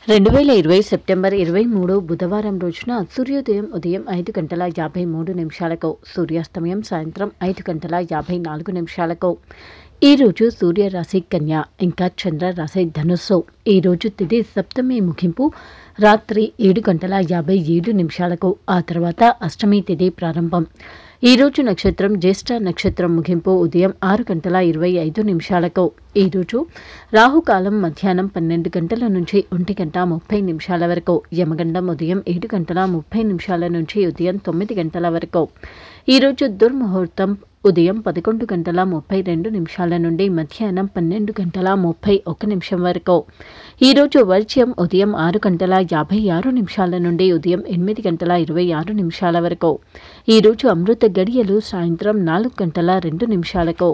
రెండు వేల ఇరవై సెప్టెంబర్ ఇరవై మూడు బుధవారం రోజున సూర్యోదయం ఉదయం ఐదు గంటల యాభై మూడు నిమిషాలకు సూర్యాస్తమయం సాయంత్రం ఐదు గంటల యాభై నాలుగు నిమిషాలకు ఈ రోజు సూర్య రాశి కన్య ఇంకా చంద్ర రాశి ధనుస్సు ఈ రోజు తిది సప్తమి ముగింపు రాత్రి ఏడు గంటల యాభై ఏడు నిమిషాలకు ఆ తర్వాత అష్టమి తిథి ప్రారంభం ఈ రోజు నక్షత్రం జ్యేష్ఠ నక్షత్రం ముగింపు ఉదయం ఆరు గంటల ఇరవై ఐదు నిమిషాలకు ఈరోజు రాహుకాలం మధ్యాహ్నం పన్నెండు గంటల నుంచి ఒంటి గంట ముప్పై నిమిషాల వరకు యమగండం ఉదయం ఏడు గంటల ముప్పై నిమిషాల నుంచి ఉదయం తొమ్మిది గంటల వరకు ఈరోజు దుర్ముహూర్తం ఉదయం పదకొండు గంటల ముప్పై రెండు నిమిషాల నుండి మధ్యాహ్నం పన్నెండు గంటల ముప్పై ఒక నిమిషం వరకు ఈరోజు వర్జ్యం ఉదయం ఆరు గంటల యాభై ఆరు నిమిషాల నుండి ఉదయం ఎనిమిది గంటల ఇరవై ఆరు నిమిషాల వరకు ఈరోజు అమృత గడియలు సాయంత్రం నాలుగు గంటల రెండు నిమిషాలకు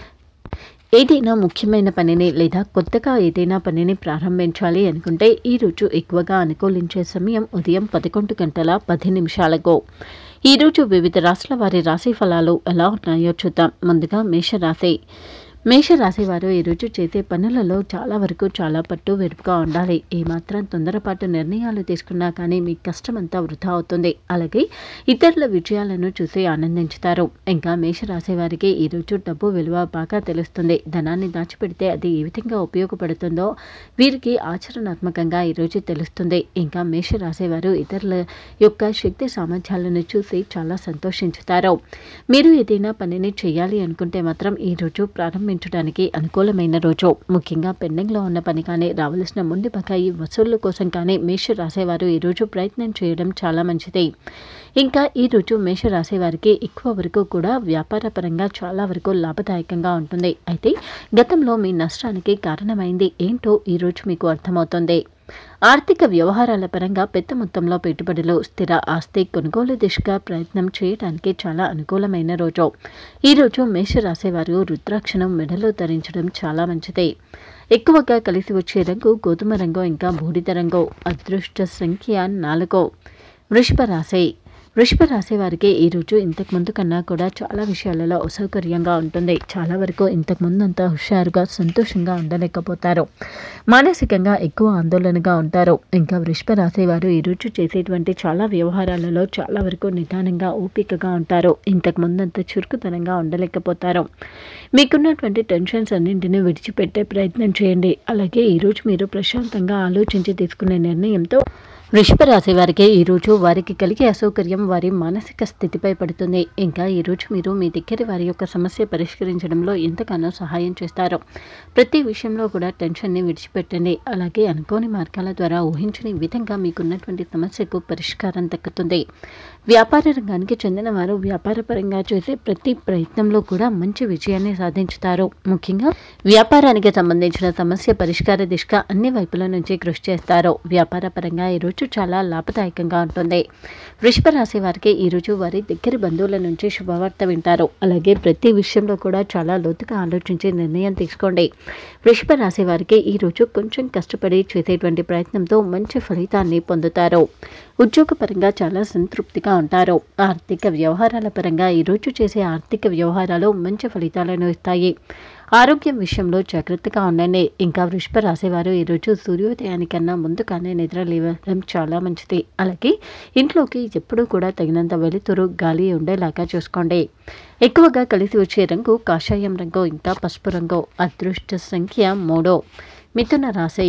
ఏదైనా ముఖ్యమైన పనిని లేదా కొత్తగా ఏదైనా పనిని ప్రారంభించాలి అనుకుంటే ఈరోజు ఎక్కువగా అనుకూలించే సమయం ఉదయం పదకొండు గంటల పది నిమిషాలకు ఈరోజు వివిధ రాశుల వారి రాశి ఫలాలు ఎలా ఉన్నాయో చూద్దాం ముందుగా మేషరాశి మేషరాశి వారు ఈరోజు చేసే పనులలో చాలా వరకు చాలా పట్టు వెరుపుగా ఉండాలి ఏమాత్రం తొందరపాటు నిర్ణయాలు తీసుకున్నా కానీ మీ కష్టమంతా వృధా అవుతుంది అలాగే ఇతరుల విజయాలను చూసి ఆనందించుతారు ఇంకా మేషరాశి వారికి ఈరోజు డబ్బు విలువ బాగా తెలుస్తుంది ధనాన్ని దాచిపెడితే అది ఏ విధంగా ఉపయోగపడుతుందో వీరికి ఆచరణాత్మకంగా ఈరోజు తెలుస్తుంది ఇంకా మేషరాశి వారు ఇతరుల యొక్క శక్తి సామర్థ్యాలను చూసి చాలా సంతోషించుతారు మీరు ఏదైనా పనిని చేయాలి అనుకుంటే మాత్రం ఈరోజు ప్రారంభించడానికి అనుకూలమైన రోజు ముఖ్యంగా పెండింగ్లో ఉన్న పని కానీ రావలసిన ముందు బకాయి వసూళ్ల కోసం కానీ మేష రాసేవారు ఈరోజు ప్రయత్నం చేయడం చాలా మంచిది ఇంకా ఈరోజు మేష రాశి వారికి ఎక్కువ వరకు కూడా వ్యాపార పరంగా చాలా వరకు లాభదాయకంగా ఉంటుంది అయితే గతంలో మీ నష్టానికి కారణమైంది ఏంటో ఈరోజు మీకు అర్థమవుతుంది ఆర్థిక వ్యవహారాల పరంగా పెద్ద మొత్తంలో పెట్టుబడులు స్థిర ఆస్తి కొనుగోలు దిశగా ప్రయత్నం చేయడానికి చాలా అనుకూలమైన రోజు ఈరోజు మేషరాశి వారు రుద్రాక్షను మెడలో ధరించడం చాలా మంచిది ఎక్కువగా కలిసి వచ్చే రంగు గోధుమ రంగు ఇంకా బూడిద రంగు అదృష్ట సంఖ్య నాలుగు వృషభ రాశి వృషభ రాశి వారికి ఈరోజు ఇంతకు ముందు కన్నా కూడా చాలా విషయాలలో అసౌకర్యంగా ఉంటుంది చాలా వరకు ఇంతకు ముందంతా హుషారుగా సంతోషంగా ఉండలేకపోతారు మానసికంగా ఎక్కువ ఆందోళనగా ఉంటారు ఇంకా వృషభ రాశి వారు ఈరోజు చేసేటువంటి చాలా వ్యవహారాలలో చాలా వరకు నిదానంగా ఓపికగా ఉంటారు ఇంతకు ముందంత చురుకుతనంగా ఉండలేకపోతారు మీకున్నటువంటి టెన్షన్స్ అన్నింటినీ విడిచిపెట్టే ప్రయత్నం చేయండి అలాగే ఈరోజు మీరు ప్రశాంతంగా ఆలోచించి తీసుకునే నిర్ణయంతో వృషభ రాశి వారికి ఈరోజు వారికి కలిగే అసౌకర్యం వారి మానసిక స్థితిపై పడుతుంది ఇంకా ఈరోజు మీరు మీ దగ్గర వారి యొక్క సమస్య పరిష్కరించడంలో ఎంతగానో సహాయం చేస్తారు ప్రతి విషయంలో కూడా టెన్షన్ని విడిచిపెట్టండి అలాగే అనుకోని మార్గాల ద్వారా ఊహించని విధంగా మీకున్నటువంటి సమస్యకు పరిష్కారం దక్కుతుంది వ్యాపార రంగానికి చెందిన వారు వ్యాపారపరంగా చేసే ప్రతి ప్రయత్నంలో కూడా మంచి విజయాన్ని సాధించుతారు ముఖ్యంగా వ్యాపారానికి సంబంధించిన సమస్య పరిష్కార దిశగా అన్ని వైపుల నుంచి కృషి చేస్తారు వ్యాపార పరంగా ఈరోజు చాలా లాభదాయకంగా ఉంటుంది వృషభ రాశి వారికి ఈరోజు వారి దగ్గర బంధువుల నుంచి శుభవార్త వింటారు అలాగే ప్రతి విషయంలో కూడా చాలా లోతుగా ఆలోచించి నిర్ణయం తీసుకోండి వృషభ రాశి వారికి ఈరోజు కొంచెం కష్టపడి చేసేటువంటి ప్రయత్నంతో మంచి ఫలితాన్ని పొందుతారు ఉద్యోగపరంగా చాలా సంతృప్తిగా ఉంటారు ఆర్థిక వ్యవహారాల పరంగా ఈరోజు చేసే ఆర్థిక వ్యవహారాలు మంచి ఫలితాలను ఇస్తాయి ఆరోగ్యం విషయంలో జాగ్రత్తగా ఉండండి ఇంకా వృషభ రాసేవారు ఈరోజు సూర్యోదయానికన్నా ముందుగానే నిద్ర లేవడం చాలా మంచిది అలాగే ఇంట్లోకి ఎప్పుడూ కూడా తగినంత వెలుతురు గాలి ఉండేలాగా చూసుకోండి ఎక్కువగా కలిసి వచ్చే రంగు కాషాయం రంగు ఇంకా పసుపు రంగు అదృష్ట సంఖ్య మూడో మిథున రాశి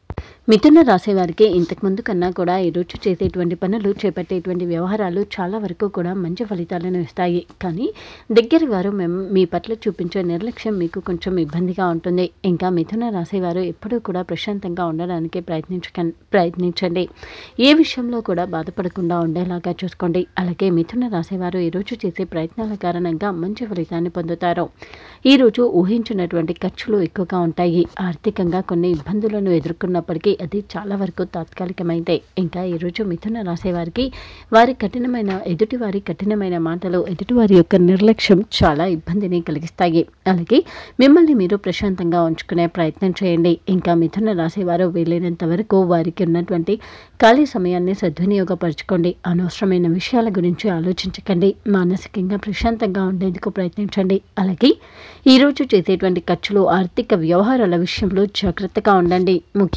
మిథున రాశి వారికి ఇంతకుముందు కన్నా కూడా ఈరోజు చేసేటువంటి పనులు చేపట్టేటువంటి వ్యవహారాలు చాలా వరకు కూడా మంచి ఫలితాలను ఇస్తాయి కానీ దగ్గర వారు మేము మీ పట్ల చూపించే నిర్లక్ష్యం మీకు కొంచెం ఇబ్బందిగా ఉంటుంది ఇంకా మిథున రాశి వారు ఎప్పుడూ కూడా ప్రశాంతంగా ఉండడానికి ప్రయత్నించక ప్రయత్నించండి ఏ విషయంలో కూడా బాధపడకుండా ఉండేలాగా చూసుకోండి అలాగే మిథున రాశి వారు ఈరోజు చేసే ప్రయత్నాల కారణంగా మంచి ఫలితాన్ని పొందుతారు ఈరోజు ఊహించినటువంటి ఖర్చులు ఎక్కువగా ఉంటాయి ఆర్థికంగా కొన్ని ఇబ్బందులను ఎదుర్కొన్నప్పటికీ అది చాలా వరకు తాత్కాలికమైందే ఇంకా ఈరోజు మిథున రాసే వారికి వారి కఠినమైన ఎదుటివారి కఠినమైన మాటలు ఎదుటివారి యొక్క నిర్లక్ష్యం చాలా ఇబ్బందిని కలిగిస్తాయి అలాగే మిమ్మల్ని మీరు ప్రశాంతంగా ఉంచుకునే ప్రయత్నం చేయండి ఇంకా మిథున రాసేవారు వీలైనంత వరకు వారికి ఉన్నటువంటి ఖాళీ సమయాన్ని సద్వినియోగపరచుకోండి అనవసరమైన విషయాల గురించి ఆలోచించకండి మానసికంగా ప్రశాంతంగా ఉండేందుకు ప్రయత్నించండి అలాగే ఈరోజు చేసేటువంటి ఖర్చులు ఆర్థిక వ్యవహారాల విషయంలో జాగ్రత్తగా ఉండండి ముఖ్యంగా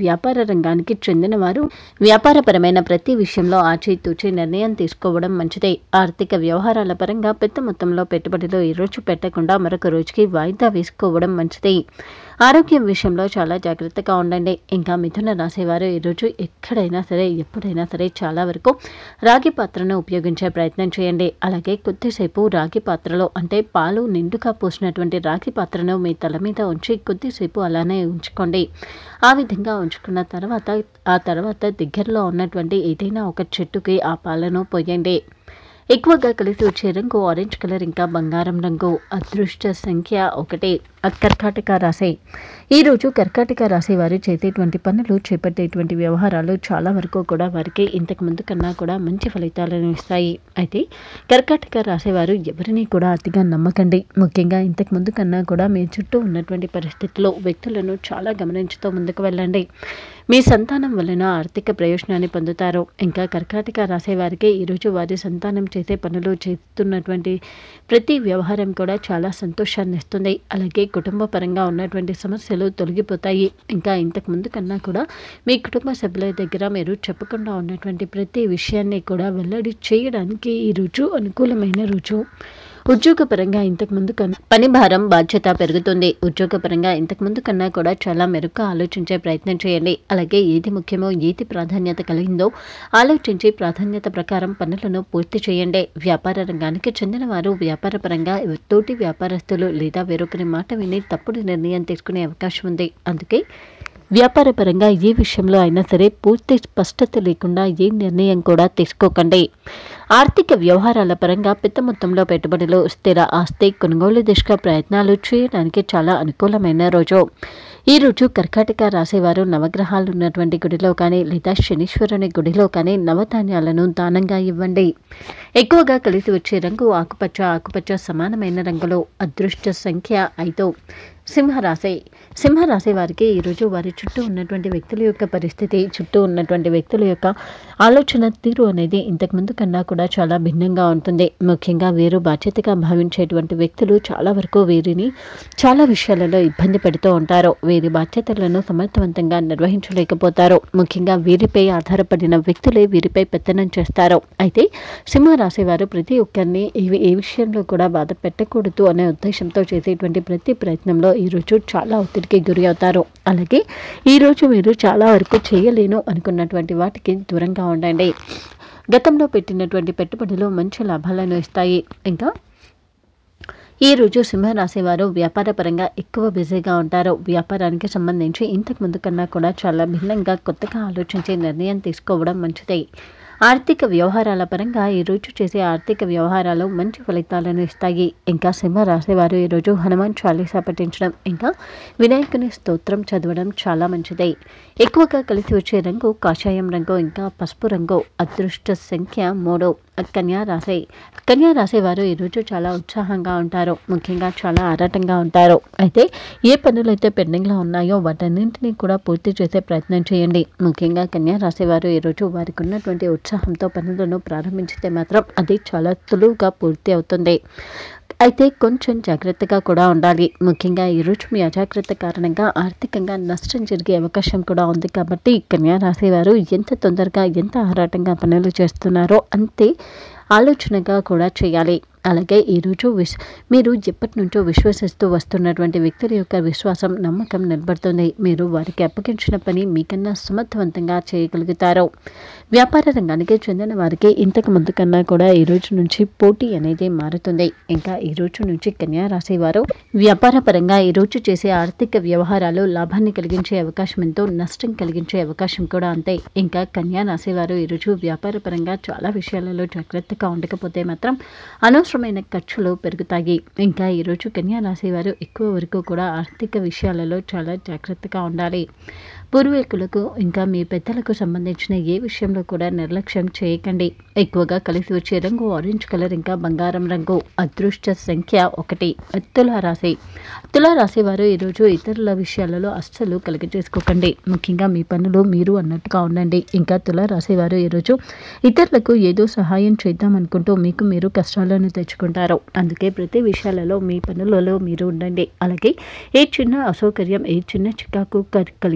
వ్యాపార రంగానికి చెందిన వారు వ్యాపారపరమైన ప్రతి విషయంలో ఆచితూచి నిర్ణయం తీసుకోవడం మంచిదే ఆర్థిక వ్యవహారాల పరంగా పెద్ద మొత్తంలో పెట్టుబడిలో ఈ రోజు పెట్టకుండా మరొక రోజుకి వాయిదా వేసుకోవడం మంచిది ఆరోగ్యం విషయంలో చాలా జాగ్రత్తగా ఉండండి ఇంకా మిథున రాసేవారు ఈరోజు ఎక్కడైనా సరే ఎప్పుడైనా సరే చాలా వరకు రాగి పాత్రను ఉపయోగించే ప్రయత్నం చేయండి అలాగే కొద్దిసేపు రాగి పాత్రలో అంటే పాలు నిండుగా పోసినటువంటి రాగి పాత్రను మీ తల మీద ఉంచి కొద్దిసేపు అలానే ఉంచుకోండి ఆ విధంగా ఉంచుకున్న తర్వాత ఆ తర్వాత దగ్గరలో ఉన్నటువంటి ఏదైనా ఒక చెట్టుకి ఆ పాలను పోయండి ఎక్కువగా కలిసి వచ్చే రంగు ఆరెంజ్ కలర్ ఇంకా బంగారం రంగు అదృష్ట సంఖ్య ఒకటి కర్కాటక రాశి ఈరోజు కర్కాటక రాశి వారు చేసేటువంటి పనులు చేపట్టేటువంటి వ్యవహారాలు చాలా వరకు కూడా వారికి ఇంతకు ముందు కన్నా కూడా మంచి ఫలితాలను ఇస్తాయి అయితే కర్కాటక రాశి వారు ఎవరిని కూడా అతిగా నమ్మకండి ముఖ్యంగా ఇంతకు ముందు కన్నా కూడా మీ చుట్టూ ఉన్నటువంటి పరిస్థితుల్లో వ్యక్తులను చాలా గమనించుతూ ముందుకు వెళ్ళండి మీ సంతానం వలన ఆర్థిక ప్రయోజనాన్ని పొందుతారు ఇంకా కర్కాటక రాసే వారికి ఈరోజు వారి సంతానం చేసే పనులు చేస్తున్నటువంటి ప్రతి వ్యవహారం కూడా చాలా సంతోషాన్ని ఇస్తుంది అలాగే కుటుంబ పరంగా ఉన్నటువంటి సమస్యలు తొలగిపోతాయి ఇంకా ఇంతకు ముందు కన్నా కూడా మీ కుటుంబ సభ్యుల దగ్గర మీరు చెప్పకుండా ఉన్నటువంటి ప్రతి విషయాన్ని కూడా వెల్లడి చేయడానికి ఈ రుజు అనుకూలమైన రుజు ఉద్యోగపరంగా ఇంతకు ముందు కన్నా పని భారం బాధ్యత పెరుగుతుంది ఉద్యోగపరంగా ఇంతకు ముందు కన్నా కూడా చాలా మెరుగ్గా ఆలోచించే ప్రయత్నం చేయండి అలాగే ఏది ముఖ్యమో ఏది ప్రాధాన్యత కలిగిందో ఆలోచించి ప్రాధాన్యత ప్రకారం పనులను పూర్తి చేయండి వ్యాపార రంగానికి చెందిన వారు వ్యాపారపరంగా తోటి వ్యాపారస్తులు లేదా వేరొకరి మాట విని తప్పుడు నిర్ణయం తీసుకునే అవకాశం ఉంది అందుకే వ్యాపారపరంగా ఏ విషయంలో అయినా సరే పూర్తి స్పష్టత లేకుండా ఏ నిర్ణయం కూడా తీసుకోకండి ఆర్థిక వ్యవహారాల పరంగా పెద్ద మొత్తంలో పెట్టుబడులు స్థిర ఆస్తి కొనుగోలు దిశగా ప్రయత్నాలు చేయడానికి చాలా అనుకూలమైన రోజు ఈ రోజు కర్కాటక రాసేవారు నవగ్రహాలు ఉన్నటువంటి గుడిలో కానీ లేదా శనీశ్వరుని గుడిలో కానీ నవధాన్యాలను దానంగా ఇవ్వండి ఎక్కువగా కలిసి వచ్చే రంగు ఆకుపచ్చ ఆకుపచ్చ సమానమైన రంగులో అదృష్ట సంఖ్య ఐదు సింహరాశి సింహరాశి వారికి ఈరోజు వారి చుట్టూ ఉన్నటువంటి వ్యక్తుల యొక్క పరిస్థితి చుట్టూ ఉన్నటువంటి వ్యక్తుల యొక్క ఆలోచన తీరు అనేది ఇంతకుముందు కన్నా కూడా చాలా భిన్నంగా ఉంటుంది ముఖ్యంగా వీరు బాధ్యతగా భావించేటువంటి వ్యక్తులు చాలా వరకు వీరిని చాలా విషయాలలో ఇబ్బంది పెడుతూ ఉంటారు వీరి బాధ్యతలను సమర్థవంతంగా నిర్వహించలేకపోతారు ముఖ్యంగా వీరిపై ఆధారపడిన వ్యక్తులే వీరిపై పెత్తనం చేస్తారు అయితే సింహరాశి వారు ప్రతి ఒక్కరిని ఏ ఏ విషయంలో కూడా బాధ పెట్టకూడదు అనే ఉద్దేశంతో చేసేటువంటి ప్రతి ప్రయత్నంలో ఈరోజు చాలా ఒత్తిడికి గురి అవుతారు అలాగే ఈరోజు మీరు చాలా వరకు చేయలేను అనుకున్నటువంటి వాటికి దూరంగా ఉండండి గతంలో పెట్టినటువంటి పెట్టుబడులు మంచి లాభాలను ఇస్తాయి ఇంకా ఈ రోజు సింహరాశి వారు వ్యాపారపరంగా ఎక్కువ బిజీగా ఉంటారు వ్యాపారానికి సంబంధించి ఇంతకు ముందు కన్నా కూడా చాలా భిన్నంగా కొత్తగా ఆలోచించి నిర్ణయం తీసుకోవడం మంచిది ఆర్థిక వ్యవహారాల పరంగా ఈ రోజు చేసే ఆర్థిక వ్యవహారాలు మంచి ఫలితాలను ఇస్తాయి ఇంకా సింహ రాసేవారు ఈరోజు హనుమాన్ చాలీసా పఠించడం ఇంకా వినాయకుని స్తోత్రం చదవడం చాలా మంచిది ఎక్కువగా కలిసి వచ్చే రంగు కాషాయం రంగు ఇంకా పసుపు రంగు అదృష్ట సంఖ్య మూడు కన్యా రాశి కన్యా రాశి వారు ఈరోజు చాలా ఉత్సాహంగా ఉంటారు ముఖ్యంగా చాలా ఆరాటంగా ఉంటారు అయితే ఏ పనులైతే పెండింగ్లో ఉన్నాయో వాటన్నింటినీ కూడా పూర్తి చేసే ప్రయత్నం చేయండి ముఖ్యంగా కన్యా రాశి వారు ఈరోజు వారికి ఉన్నటువంటి ఉత్సాహంతో పనులను ప్రారంభించితే మాత్రం అది చాలా సులువుగా పూర్తి అవుతుంది అయితే కొంచెం జాగ్రత్తగా కూడా ఉండాలి ముఖ్యంగా ఈరోజు మీ అజాగ్రత్త కారణంగా ఆర్థికంగా నష్టం జరిగే అవకాశం కూడా ఉంది కాబట్టి కన్యా రాశి వారు ఎంత తొందరగా ఎంత ఆరాటంగా పనులు చేస్తున్నారో అంతే ఆలోచనగా కూడా చేయాలి అలాగే ఈరోజు విశ్ మీరు ఎప్పటి నుంచో విశ్వసిస్తూ వస్తున్నటువంటి వ్యక్తుల యొక్క విశ్వాసం నమ్మకం నిలబడుతుంది మీరు వారికి అప్పగించిన పని మీకన్నా సమర్థవంతంగా చేయగలుగుతారు వ్యాపార రంగానికి చెందిన వారికి ఇంతకు ముందు కన్నా కూడా ఈ రోజు నుంచి పోటీ అనేది మారుతుంది ఇంకా ఈ రోజు నుంచి కన్యా రాశి వారు వ్యాపార పరంగా ఈ రోజు చేసే ఆర్థిక వ్యవహారాలు లాభాన్ని కలిగించే అవకాశం ఎంతో నష్టం కలిగించే అవకాశం కూడా అంతే ఇంకా కన్యా రాశి వారు ఈరోజు వ్యాపార పరంగా చాలా విషయాలలో జాగ్రత్తగా ఉండకపోతే మాత్రం అనవసరమైన ఖర్చులు పెరుగుతాయి ఇంకా ఈరోజు కన్యా రాశి వారు ఎక్కువ వరకు కూడా ఆర్థిక విషయాలలో చాలా జాగ్రత్తగా ఉండాలి పూర్వీకులకు ఇంకా మీ పెద్దలకు సంబంధించిన ఏ విషయంలో కూడా నిర్లక్ష్యం చేయకండి ఎక్కువగా కలిసి వచ్చే రంగు ఆరెంజ్ కలర్ ఇంకా బంగారం రంగు అదృష్ట సంఖ్య ఒకటి తులారాశి తులారాశి వారు ఈరోజు ఇతరుల విషయాలలో అస్సలు కలిగజేసుకోకండి ముఖ్యంగా మీ పనులు మీరు అన్నట్టుగా ఉండండి ఇంకా తులారాశి వారు ఈరోజు ఇతరులకు ఏదో సహాయం చేద్దాం అనుకుంటూ మీకు మీరు కష్టాలను తెచ్చుకుంటారు అందుకే ప్రతి విషయాలలో మీ పనులలో మీరు ఉండండి అలాగే ఏ చిన్న అసౌకర్యం ఏ చిన్న చికాకు క- కలిగినా కానీ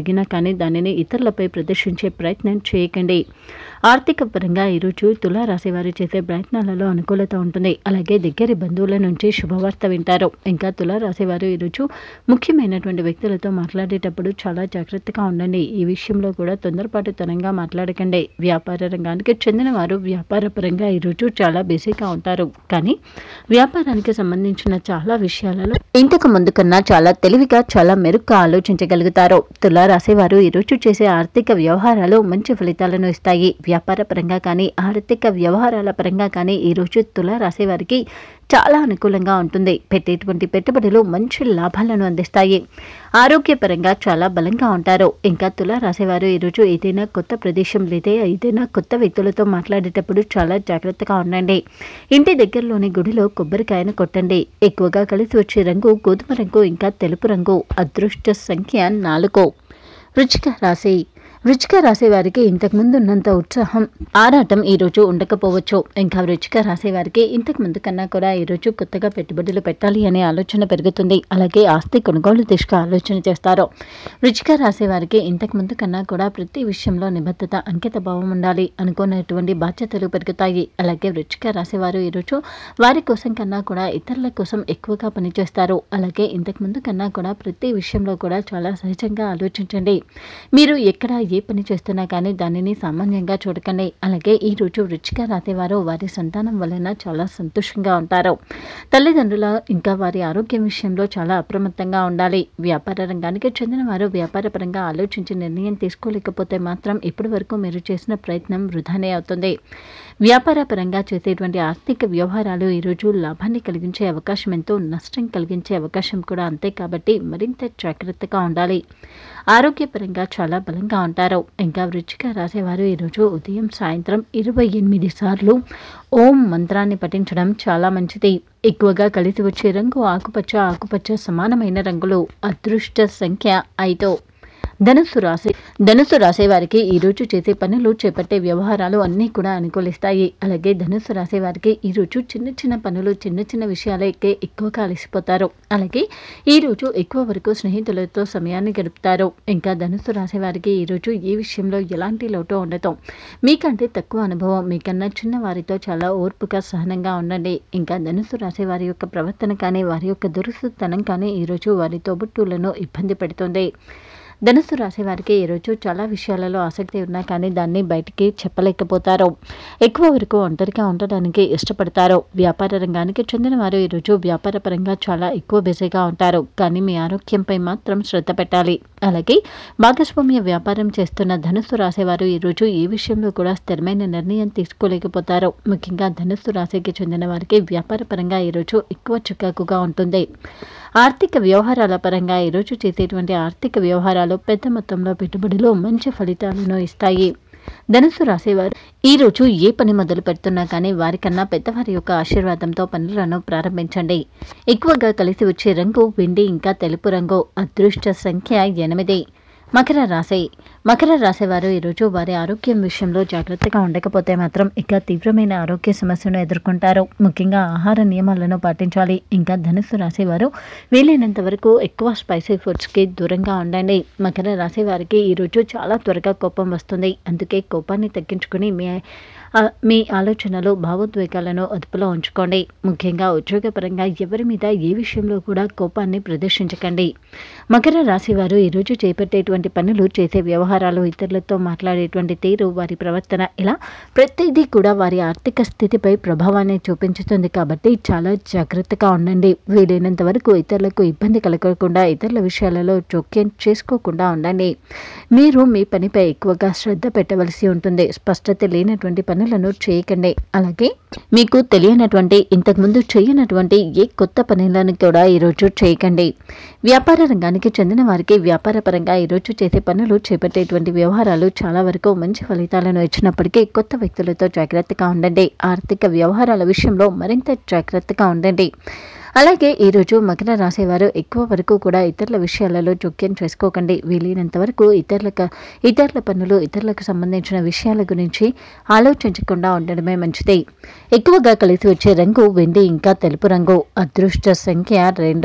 కానీ దానిని ఇతరులపై ప్రదర్శించే ప్రయత్నం చేయకండి ఆర్థిక పరంగా ఈరోజు తులా రాశి వారు చేసే ప్రయత్నాలలో అనుకూలత ఉంటుంది అలాగే దగ్గరి బంధువుల నుంచి శుభవార్త వింటారు ఇంకా తులా రాశి వారు ఈరోజు ముఖ్యమైనటువంటి వ్యక్తులతో మాట్లాడేటప్పుడు చాలా జాగ్రత్తగా ఉండండి ఈ విషయంలో కూడా తొందరపాటుతనంగా మాట్లాడకండి వ్యాపార రంగానికి చెందిన వారు వ్యాపార పరంగా ఈరోజు చాలా బిజీగా ఉంటారు కానీ వ్యాపారానికి సంబంధించిన చాలా విషయాలలో ఇంతకు ముందు కన్నా చాలా తెలివిగా చాలా మెరుగ్గా ఆలోచించగలుగుతారు తులా రాశి వారు ఈరోజు చేసే ఆర్థిక వ్యవహారాలు మంచి ఫలితాలను ఇస్తాయి వ్యాపార పరంగా కానీ ఆర్థిక వ్యవహారాల పరంగా కానీ ఈరోజు తులా రాశి వారికి చాలా అనుకూలంగా ఉంటుంది పెట్టేటువంటి పెట్టుబడులు మంచి లాభాలను అందిస్తాయి ఆరోగ్యపరంగా చాలా బలంగా ఉంటారు ఇంకా తులా రాసేవారు ఈరోజు ఏదైనా కొత్త ప్రదేశం లేదా ఏదైనా కొత్త వ్యక్తులతో మాట్లాడేటప్పుడు చాలా జాగ్రత్తగా ఉండండి ఇంటి దగ్గరలోని గుడిలో కొబ్బరికాయను కొట్టండి ఎక్కువగా కలిసి వచ్చే రంగు గోధుమ రంగు ఇంకా తెలుపు రంగు అదృష్ట సంఖ్య నాలుగు వృచ్చిక రాశి వృచ్చిక రాశి వారికి ఇంతకు ముందు ఉన్నంత ఉత్సాహం ఆరాటం ఈ రోజు ఉండకపోవచ్చు ఇంకా వృచ్చిక రాశి వారికి ఇంతకు ముందు కన్నా కూడా ఈ రోజు కొత్తగా పెట్టుబడులు పెట్టాలి అనే ఆలోచన పెరుగుతుంది అలాగే ఆస్తి కొనుగోలు దిశగా ఆలోచన చేస్తారు వృచ్చిక రాశి వారికి ఇంతకు ముందు కన్నా కూడా ప్రతి విషయంలో నిబద్ధత అంకిత భావం ఉండాలి అనుకున్నటువంటి బాధ్యతలు పెరుగుతాయి అలాగే వృచ్చిక రాశి వారు ఈరోజు వారి కోసం కన్నా కూడా ఇతరుల కోసం ఎక్కువగా పనిచేస్తారు అలాగే ఇంతకు ముందు కన్నా కూడా ప్రతి విషయంలో కూడా చాలా సహజంగా ఆలోచించండి మీరు ఎక్కడ ఏ పని చేస్తున్నా కానీ దానిని సామాన్యంగా చూడకండి అలాగే ఈ రోజు వృచ్చిక రాసేవారు వారి సంతానం వలన చాలా సంతోషంగా ఉంటారు తల్లిదండ్రుల ఇంకా వారి ఆరోగ్యం విషయంలో చాలా అప్రమత్తంగా ఉండాలి వ్యాపార రంగానికి చెందిన వారు వ్యాపార పరంగా ఆలోచించి నిర్ణయం తీసుకోలేకపోతే మాత్రం ఇప్పటి వరకు మీరు చేసిన ప్రయత్నం వృధానే అవుతుంది వ్యాపార పరంగా చేసేటువంటి ఆర్థిక వ్యవహారాలు ఈరోజు లాభాన్ని కలిగించే అవకాశం ఎంతో నష్టం కలిగించే అవకాశం కూడా అంతే కాబట్టి మరింత జాగ్రత్తగా ఉండాలి ఆరోగ్యపరంగా చాలా బలంగా ఉంటారు ఇంకా వృచ్చిక రాసేవారు ఈరోజు ఉదయం సాయంత్రం ఇరవై ఎనిమిది సార్లు ఓం మంత్రాన్ని పఠించడం చాలా మంచిది ఎక్కువగా కలిసి వచ్చే రంగు ఆకుపచ్చ ఆకుపచ్చ సమానమైన రంగులు అదృష్ట సంఖ్య ఐదు ధనుస్సు రాశి ధనుస్సు రాశి వారికి ఈ రోజు చేసే పనులు చేపట్టే వ్యవహారాలు అన్నీ కూడా అనుకూలిస్తాయి అలాగే ధనుస్సు రాశి వారికి ఈ రోజు చిన్న చిన్న పనులు చిన్న చిన్న విషయాలకే ఎక్కువగా అలసిపోతారు అలాగే ఈ రోజు ఎక్కువ వరకు స్నేహితులతో సమయాన్ని గడుపుతారు ఇంకా ధనుస్సు రాశి వారికి ఈ రోజు ఏ విషయంలో ఎలాంటి లోటు ఉండదు మీకంటే తక్కువ అనుభవం మీకన్నా చిన్న వారితో చాలా ఓర్పుగా సహనంగా ఉండండి ఇంకా ధనుస్సు రాశి వారి యొక్క ప్రవర్తన కానీ వారి యొక్క దురుసుతనం కానీ ఈరోజు వారి తోబుట్టులను ఇబ్బంది పెడుతుంది ధనుస్సు రాశి వారికి ఈరోజు చాలా విషయాలలో ఆసక్తి ఉన్నా కానీ దాన్ని బయటికి చెప్పలేకపోతారు ఎక్కువ వరకు ఒంటరిగా ఉండడానికి ఇష్టపడతారు వ్యాపార రంగానికి చెందిన వారు ఈరోజు వ్యాపార పరంగా చాలా ఎక్కువ బిజీగా ఉంటారు కానీ మీ ఆరోగ్యంపై మాత్రం శ్రద్ధ పెట్టాలి అలాగే భాగస్వామ్య వ్యాపారం చేస్తున్న ధనుస్సు రాసేవారు ఈరోజు ఏ విషయంలో కూడా స్థిరమైన నిర్ణయం తీసుకోలేకపోతారు ముఖ్యంగా ధనుస్సు రాశికి చెందిన వారికి వ్యాపార పరంగా ఈరోజు ఎక్కువ చికాకుగా ఉంటుంది ఆర్థిక వ్యవహారాల పరంగా ఈరోజు చేసేటువంటి ఆర్థిక వ్యవహారాలు పెద్ద మొత్తంలో పెట్టుబడిలో మంచి ఫలితాలను ఇస్తాయి ధనుసు రాసేవారు ఈ రోజు ఏ పని మొదలు పెడుతున్నా కానీ వారికన్నా పెద్దవారి యొక్క ఆశీర్వాదంతో పనులను ప్రారంభించండి ఎక్కువగా కలిసి వచ్చే రంగు వెండి ఇంకా తెలుపు రంగు అదృష్ట సంఖ్య ఎనిమిది మకర రాశి మకర రాశి వారు ఈరోజు వారి ఆరోగ్యం విషయంలో జాగ్రత్తగా ఉండకపోతే మాత్రం ఇక తీవ్రమైన ఆరోగ్య సమస్యను ఎదుర్కొంటారు ముఖ్యంగా ఆహార నియమాలను పాటించాలి ఇంకా ధనుసు రాశి వారు వీలైనంత వరకు ఎక్కువ స్పైసీ ఫుడ్స్కి దూరంగా ఉండండి మకర రాశి వారికి ఈరోజు చాలా త్వరగా కోపం వస్తుంది అందుకే కోపాన్ని తగ్గించుకుని మీ ఆ, మీ ఆలోచనలు భావోద్వేగాలను అదుపులో ఉంచుకోండి ముఖ్యంగా ఉద్యోగపరంగా ఎవరి మీద ఏ విషయంలో కూడా కోపాన్ని ప్రదర్శించకండి మకర రాశి వారు ఈరోజు చేపట్టేటువంటి పనులు చేసే వ్యవహారాలు ఇతరులతో మాట్లాడేటువంటి తీరు వారి ప్రవర్తన ఇలా ప్రతిదీ కూడా వారి ఆర్థిక స్థితిపై ప్రభావాన్ని చూపించుతుంది కాబట్టి చాలా జాగ్రత్తగా ఉండండి వీలైనంత వరకు ఇతరులకు ఇబ్బంది కలగకుండా ఇతరుల విషయాలలో జోక్యం చేసుకోకుండా ఉండండి మీరు మీ పనిపై ఎక్కువగా శ్రద్ధ పెట్టవలసి ఉంటుంది స్పష్టత లేనటువంటి పనులను చేయకండి అలాగే మీకు తెలియనటువంటి ఇంతకుముందు చేయనటువంటి ఏ కొత్త పనులను కూడా ఈరోజు చేయకండి వ్యాపార రంగానికి చెందిన వారికి వ్యాపార పరంగా ఈరోజు చేసే పనులు చేపట్టేటువంటి వ్యవహారాలు చాలా వరకు మంచి ఫలితాలను ఇచ్చినప్పటికీ కొత్త వ్యక్తులతో జాగ్రత్తగా ఉండండి ఆర్థిక వ్యవహారాల విషయంలో మరింత జాగ్రత్తగా ఉండండి అలాగే ఈరోజు మకర రాసేవారు ఎక్కువ వరకు కూడా ఇతరుల విషయాలలో జోక్యం చేసుకోకండి వీలైనంత వరకు ఇతరులకు ఇతరుల పనులు ఇతరులకు సంబంధించిన విషయాల గురించి ఆలోచించకుండా ఉండడమే మంచిది ఎక్కువగా కలిసి వచ్చే రంగు వెండి ఇంకా తెలుపు రంగు అదృష్ట సంఖ్య రెండు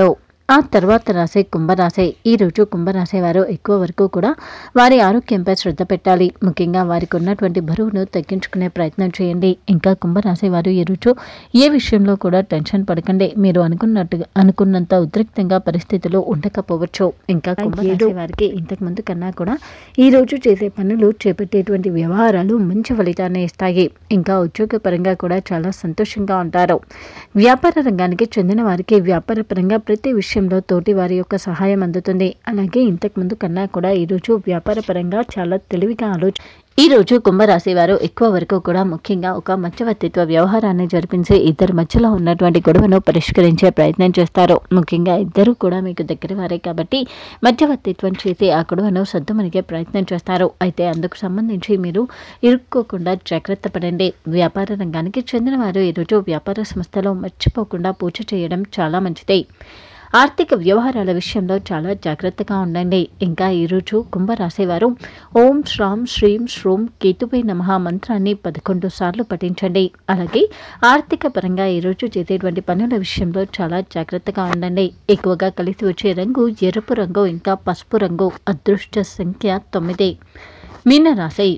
ఆ తర్వాత రాసే కుంభరాశి ఈరోజు కుంభరాశి వారు ఎక్కువ వరకు కూడా వారి ఆరోగ్యంపై శ్రద్ధ పెట్టాలి ముఖ్యంగా వారికి ఉన్నటువంటి బరువును తగ్గించుకునే ప్రయత్నం చేయండి ఇంకా కుంభరాశి వారు ఈరోజు ఏ విషయంలో కూడా టెన్షన్ పడకండి మీరు అనుకున్నట్టుగా అనుకున్నంత ఉద్రిక్తంగా పరిస్థితులు ఉండకపోవచ్చు ఇంకా కుంభరాశి వారికి ఇంతకు ముందు కన్నా కూడా ఈ రోజు చేసే పనులు చేపట్టేటువంటి వ్యవహారాలు మంచి ఫలితాన్ని ఇస్తాయి ఇంకా ఉద్యోగపరంగా కూడా చాలా సంతోషంగా ఉంటారు వ్యాపార రంగానికి చెందిన వారికి వ్యాపార పరంగా ప్రతి విషయంలో తోటి వారి యొక్క సహాయం అందుతుంది అలాగే ఇంతకు ముందు కన్నా కూడా ఈరోజు వ్యాపార పరంగా చాలా తెలివిగా ఆలోచన ఈ రోజు కుంభరాశి వారు ఎక్కువ వరకు కూడా ముఖ్యంగా ఒక మధ్యవర్తిత్వ వ్యవహారాన్ని జరిపించి ఇద్దరి మధ్యలో ఉన్నటువంటి గొడవను పరిష్కరించే ప్రయత్నం చేస్తారు ముఖ్యంగా ఇద్దరు కూడా మీకు దగ్గర వారే కాబట్టి మధ్యవర్తిత్వం చేసి ఆ గొడవను సర్దుమనిగే ప్రయత్నం చేస్తారు అయితే అందుకు సంబంధించి మీరు ఇరుక్కోకుండా జాగ్రత్త పడండి వ్యాపార రంగానికి చెందిన వారు ఈరోజు వ్యాపార సంస్థలో మర్చిపోకుండా పూజ చేయడం చాలా మంచిది ఆర్థిక వ్యవహారాల విషయంలో చాలా జాగ్రత్తగా ఉండండి ఇంకా ఈరోజు కుంభరాశి వారు ఓం శ్రాం శ్రీం శ్రూం కేతుపై నమః మంత్రాన్ని పదకొండు సార్లు పఠించండి అలాగే ఆర్థిక పరంగా ఈరోజు చేసేటువంటి పనుల విషయంలో చాలా జాగ్రత్తగా ఉండండి ఎక్కువగా కలిసి వచ్చే రంగు ఎరుపు రంగు ఇంకా పసుపు రంగు అదృష్ట సంఖ్య తొమ్మిది మీనరాశి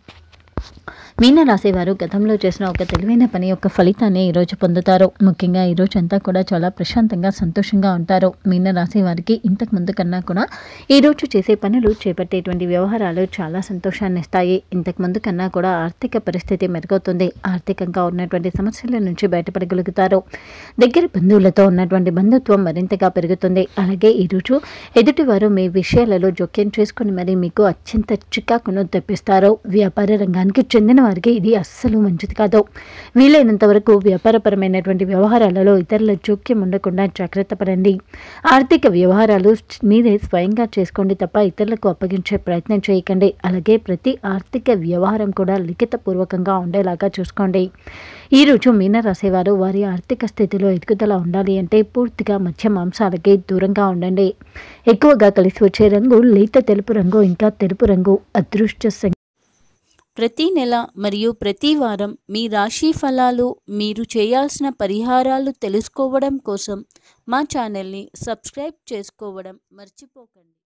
మీనరాశి వారు గతంలో చేసిన ఒక తెలివైన పని యొక్క ఫలితాన్ని ఈరోజు పొందుతారు ముఖ్యంగా ఈరోజు అంతా కూడా చాలా ప్రశాంతంగా సంతోషంగా ఉంటారు మీనరాశి వారికి ఇంతకు ముందు కన్నా కూడా ఈరోజు చేసే పనులు చేపట్టేటువంటి వ్యవహారాలు చాలా సంతోషాన్ని ఇస్తాయి ఇంతకు ముందు కన్నా కూడా ఆర్థిక పరిస్థితి మెరుగవుతుంది ఆర్థికంగా ఉన్నటువంటి సమస్యల నుంచి బయటపడగలుగుతారు దగ్గర బంధువులతో ఉన్నటువంటి బంధుత్వం మరింతగా పెరుగుతుంది అలాగే ఈరోజు ఎదుటివారు మీ విషయాలలో జోక్యం చేసుకుని మరి మీకు అత్యంత చికాకును తెప్పిస్తారు వ్యాపార రంగానికి చెందిన వారికి ఇది అస్సలు మంచిది కాదు వీలైనంత వరకు వ్యాపారపరమైనటువంటి వ్యవహారాలలో ఇతరుల జోక్యం ఉండకుండా జాగ్రత్త పడండి ఆర్థిక వ్యవహారాలు మీరే స్వయంగా చేసుకోండి తప్ప ఇతరులకు అప్పగించే ప్రయత్నం చేయకండి అలాగే ప్రతి ఆర్థిక వ్యవహారం కూడా లిఖితపూర్వకంగా ఉండేలాగా చూసుకోండి ఈరోజు మీనరాశి వారు వారి ఆర్థిక స్థితిలో ఎదుగుదల ఉండాలి అంటే పూర్తిగా మధ్య మాంసాలకి దూరంగా ఉండండి ఎక్కువగా కలిసి వచ్చే రంగు లేత తెలుపు రంగు ఇంకా తెలుపు రంగు అదృష్ట సంఖ్య ప్రతి నెల మరియు ప్రతి వారం మీ రాశి ఫలాలు మీరు చేయాల్సిన పరిహారాలు తెలుసుకోవడం కోసం మా ఛానల్ని సబ్స్క్రైబ్ చేసుకోవడం మర్చిపోకండి